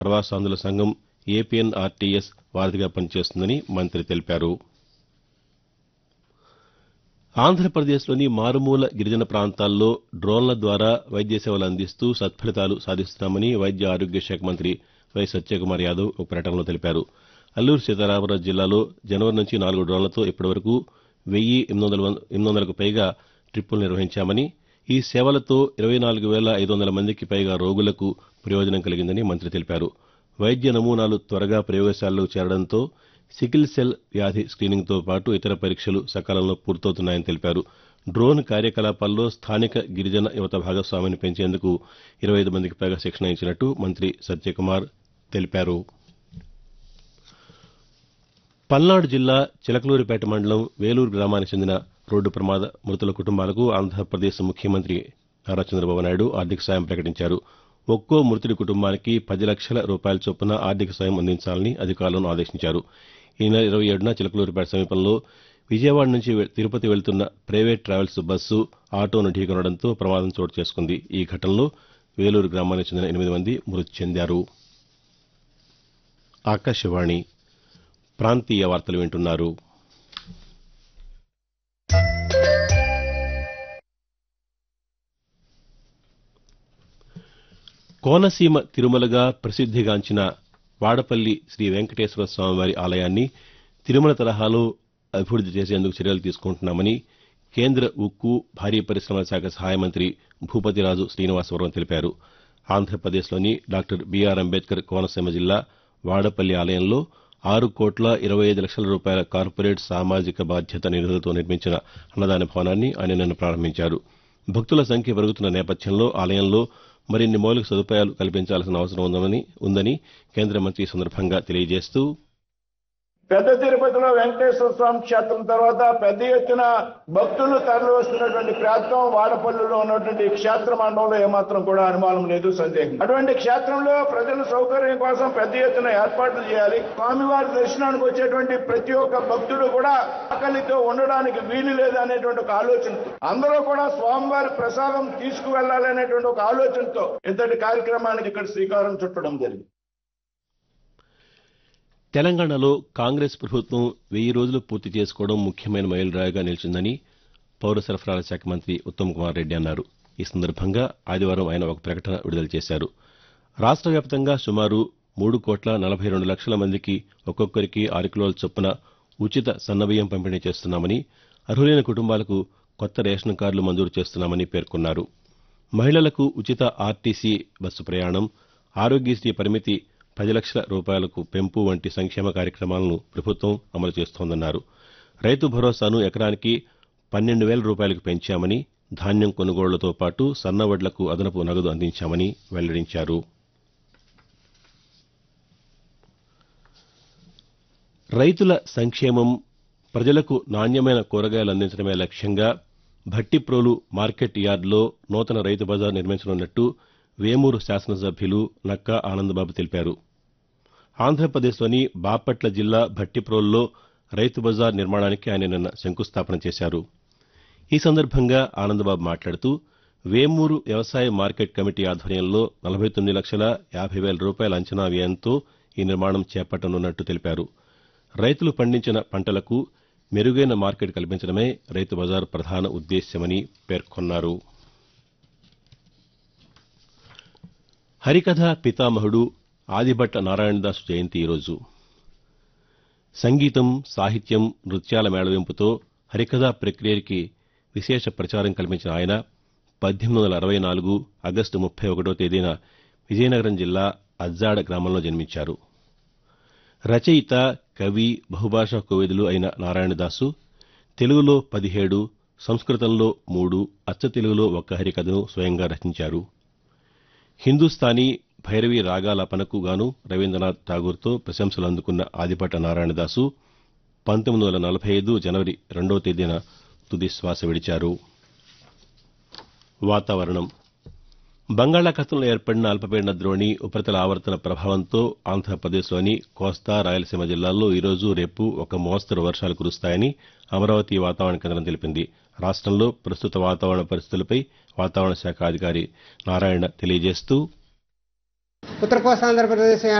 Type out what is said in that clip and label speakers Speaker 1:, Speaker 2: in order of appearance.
Speaker 1: ప్రవాసాంధ్రుల సంఘం ఏపీఎన్ఆర్టీఎస్ వారధిగా పనిచేస్తుందని మంత్రి తెలిపారు ఆంధ్రప్రదేశ్లోని మారుమూల గిరిజన ప్రాంతాల్లో డ్రోన్ల ద్వారా వైద్య సేవలు అందిస్తూ సత్ఫలితాలు సాధిస్తున్నామని వైద్య ఆరోగ్య శాఖ మంత్రి వై సత్యకుమార్ యాదవ్ ఒక ప్రకటనలో తెలిపారు అల్లూరు సీతారామరాజు జిల్లాలో జనవరి నుంచి నాలుగు డ్రోన్లతో ఇప్పటివరకు వెయ్యి ఎనిమిది వందలకు పైగా ట్రిప్పులు నిర్వహించామని ఈ సేవలతో ఇరవై నాలుగు వేల ఐదు వందల మందికి పైగా రోగులకు ప్రయోజనం కలిగిందని మంత్రి తెలిపారు వైద్య నమూనాలు త్వరగా ప్రయోగశాలలో చేరడంతో సికిల్ సెల్ వ్యాధి స్క్రీనింగ్తో పాటు ఇతర పరీక్షలు సకాలంలో పూర్తవుతున్నాయని తెలిపారు డ్రోన్ కార్యకలాపాల్లో స్థానిక గిరిజన యువత భాగస్వామ్యాన్ని పెంచేందుకు ఇరవై ఐదు మందికి పైగా శిక్షణ ఇచ్చినట్టు మంత్రి సత్యకుమార్ తెలిపారు పల్నాడు జిల్లా చిలకలూరిపేట మండలం వేలూరు గ్రామానికి చెందిన రోడ్డు ప్రమాద మృతుల కుటుంబాలకు ఆంధ్రప్రదేశ్ ముఖ్యమంత్రి నారా చంద్రబాబు నాయుడు ఆర్థిక సాయం ప్రకటించారు ఒక్కో మృతుడి కుటుంబానికి పది లక్షల రూపాయల చొప్పున ఆర్థిక సాయం అందించాలని అధికారులను ఆదేశించారు ఈ నెల ఇరవై ఏడున చిలకలూరిపేట సమీపంలో విజయవాడ నుంచి తిరుపతి వెళ్తున్న ప్రైవేట్ ట్రావెల్స్ బస్సు ఆటోను ఢీకొనడంతో ప్రమాదం చోటు చేసుకుంది ఈ ఘటనలో వేలూరు గ్రామానికి చెందిన ఎనిమిది మంది మృతి చెందారు ఆకాశవాణి ప్రాంతీయ వార్తలు వింటున్నారు కోనసీమ తిరుమలగా ప్రసిద్దిగాంచిన వాడపల్లి శ్రీ వెంకటేశ్వర స్వామివారి ఆలయాన్ని తిరుమల తరహాలో అభివృద్ది చేసేందుకు చర్యలు తీసుకుంటున్నామని కేంద్ర ఉక్కు భారీ పరిశ్రమల శాఖ సహాయ మంత్రి భూపతిరాజు శ్రీనివాసవరం తెలిపారు ఆంధ్రప్రదేశ్లోని డాక్టర్ బీఆర్ అంబేద్కర్ కోనసీమ జిల్లా వాడపల్లి ఆలయంలో ఆరు కోట్ల ఇరవై ఐదు లక్షల రూపాయల కార్పొరేట్ సామాజిక బాధ్యత నిధులతో నిర్మించిన అన్నదాన భవనాన్ని ఆయన నిన్న ప్రారంభించారు భక్తుల సంఖ్య పెరుగుతున్న నేపథ్యంలో ఆలయంలో మరిన్ని మౌలిక సదుపాయాలు కల్పించాల్సిన అవసరం ఉందని ఉందని కేంద్ర మంత్రి ఈ సందర్భంగా తెలియజేస్తూ
Speaker 2: పెద్ద తిరుపతిలో వెంకటేశ్వర స్వామి క్షేత్రం తర్వాత పెద్ద ఎత్తున భక్తులు తరలి వస్తున్నటువంటి ప్రాంతం వాడపల్లిలో ఉన్నటువంటి క్షేత్ర మండలంలో ఏమాత్రం కూడా అనుమానం లేదు సందేహం అటువంటి క్షేత్రంలో ప్రజల సౌకర్యం కోసం పెద్ద ఎత్తున ఏర్పాట్లు చేయాలి స్వామివారి దర్శనానికి వచ్చేటువంటి ప్రతి ఒక్క భక్తుడు కూడా ఆకలితో ఉండడానికి వీలు లేదు అనేటువంటి ఒక ఆలోచనతో అందరూ కూడా స్వామివారి ప్రసాదం తీసుకువెళ్లాలి అనేటువంటి ఒక ఆలోచనతో ఇంతటి కార్యక్రమానికి ఇక్కడ శ్రీకారం చుట్టడం జరిగింది
Speaker 1: తెలంగాణలో కాంగ్రెస్ ప్రభుత్వం వెయ్యి రోజులు పూర్తి చేసుకోవడం ముఖ్యమైన మైలురాయిగా నిలిచిందని పౌర సరఫరాల శాఖ మంత్రి ఉత్తమ్ కుమార్ రెడ్డి అన్నారు ఈ సందర్భంగా ఆదివారం ఆయన ఒక ప్రకటన విడుదల చేశారు రాష్ట్ర వ్యాప్తంగా సుమారు మూడు కోట్ల నలభై రెండు లక్షల మందికి ఒక్కొక్కరికి ఆరు కిలోల చొప్పున ఉచిత సన్నబియ్యం పంపిణీ చేస్తున్నామని అర్హులైన కుటుంబాలకు కొత్త రేషన్ కార్డులు మంజూరు చేస్తున్నామని పేర్కొన్నారు మహిళలకు ఉచిత ఆర్టీసీ బస్సు ప్రయాణం ఆరోగ్యశ్రీ పరిమితి పది లక్షల రూపాయలకు పెంపు వంటి సంక్షేమ కార్యక్రమాలను ప్రభుత్వం అమలు చేస్తోందన్నారు రైతు భరోసాను ఎకరానికి పన్నెండు వేల రూపాయలకు పెంచామని ధాన్యం కొనుగోళ్లతో పాటు సన్నవడ్లకు అదనపు నగదు అందించామని వెల్లడించారు రైతుల సంక్షేమం ప్రజలకు నాణ్యమైన కూరగాయలు అందించడమే లక్ష్యంగా భట్టిప్రోలు మార్కెట్ యార్డులో నూతన రైతు బజార్ నిర్మించనున్నట్టు వేమూరు శాసనసభ్యులు నక్కా ఆనందబాబు తెలిపారు ఆంధ్రప్రదేశ్లోని బాపట్ల జిల్లా భట్టిప్రోలులో రైతు బజార్ నిర్మాణానికి ఆయన నిన్న శంకుస్థాపన చేశారు ఈ సందర్భంగా ఆనందబాబు మాట్లాడుతూ వేమూరు వ్యవసాయ మార్కెట్ కమిటీ ఆధ్వర్యంలో నలభై తొమ్మిది లక్షల యాభై వేల రూపాయల అంచనా వ్యయంతో ఈ నిర్మాణం చేపట్టనున్నట్టు తెలిపారు రైతులు పండించిన పంటలకు మెరుగైన మార్కెట్ కల్పించడమే రైతు బజార్ ప్రధాన ఉద్దేశ్యమని పేర్కొన్నారు హరికథ పితామహుడు ఆదిభట్ట నారాయణదాసు జయంతి ఈరోజు సంగీతం సాహిత్యం నృత్యాల మేళవింపుతో హరికథా ప్రక్రియకి విశేష ప్రచారం కల్పించిన ఆయన పద్దెనిమిది వందల అరవై నాలుగు ఆగస్టు ముప్పై ఒకటో తేదీన విజయనగరం జిల్లా అజ్జాడ గ్రామంలో జన్మించారు రచయిత కవి బహుభాషా కోవిదులు అయిన నారాయణదాసు తెలుగులో పదిహేడు సంస్కృతంలో మూడు అచ్చ తెలుగులో ఒక్క హరికథను స్వయంగా రచించారు హిందూస్థానీ భైరవి రాగాలాపనకు గాను రవీంద్రనాథ్ ఠాగూర్తో ప్రశంసలు అందుకున్న ఆదిపట్ట నారాయణదాసు పంతొమ్మిది వందల నలభై ఐదు జనవరి రెండవ తేదీన తుది శ్వాస విడిచారు వాతావరణం బంగాళాఖాతంలో ఏర్పడిన అల్పపీడన ద్రోణి ఉపరితల ఆవర్తన ప్రభావంతో ఆంధ్రప్రదేశ్లోని కోస్తా రాయలసీమ జిల్లాల్లో ఈరోజు రేపు ఒక మోస్తరు వర్షాలు కురుస్తాయని అమరావతి వాతావరణ కేంద్రం తెలిపింది రాష్టంలో ప్రస్తుత వాతావరణ పరిస్థితులపై వాతావరణ శాఖ అధికారి నారాయణ తెలియజేస్తూ
Speaker 3: ఉత్తర కోస్తా ఆంధ్రప్రదేశ్